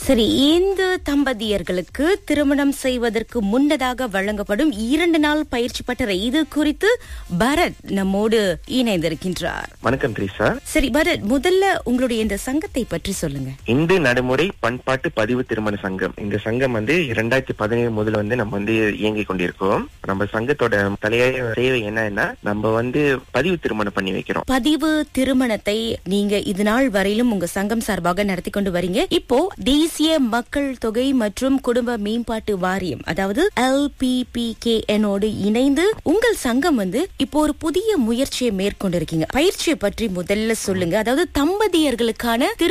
சரி இந்த தம்பதியர்களுக்கு திருமணம் செய்வதற்கு முன்னதாக வழங்கப்படும் இரண்டு நாள் பயிற்சி பட்டறை இது குறித்து பரத் நம்மோடு இணைந்திருக்கின்றார் வணக்கம் த்ரீசா சரி பரத் முதல்ல உங்களுடைய இந்த சங்கத்தை பற்றி சொல்லுங்க இந்து நடைமுறை பண்பாட்டு பதிவு திருமண சங்கம் இந்த சங்கம் வந்து இரண்டாயிரத்தி பதினேழு முதல்ல வந்து நம்ம வந்து இயங்கிக் கொண்டிருக்கோம் நம்ம சங்கத்தோட தலையாய சேவை என்னன்னா நம்ம வந்து பதிவு திருமணம் பண்ணி வைக்கிறோம் பதிவு திருமணத்தை நீங்க இது நாள் வரையிலும் உங்க சங்கம் சார்பாக நடத்தி கொண்டு வரீங்க இப்போ தேசிய மக்கள் தொகை மற்றும் குடும்ப மேம்பாட்டு வாரியம் அதாவது எல்பிபிகேஎனோடு இணைந்து உங்கள் சங்கம் வந்து இப்போ ஒரு புதிய முயற்சியை மேற்கொண்டிருக்கீங்க பயிற்சியை பற்றி முதல்ல சொல்லுங்க அதாவது தம்பதியர்களுக்கான திரு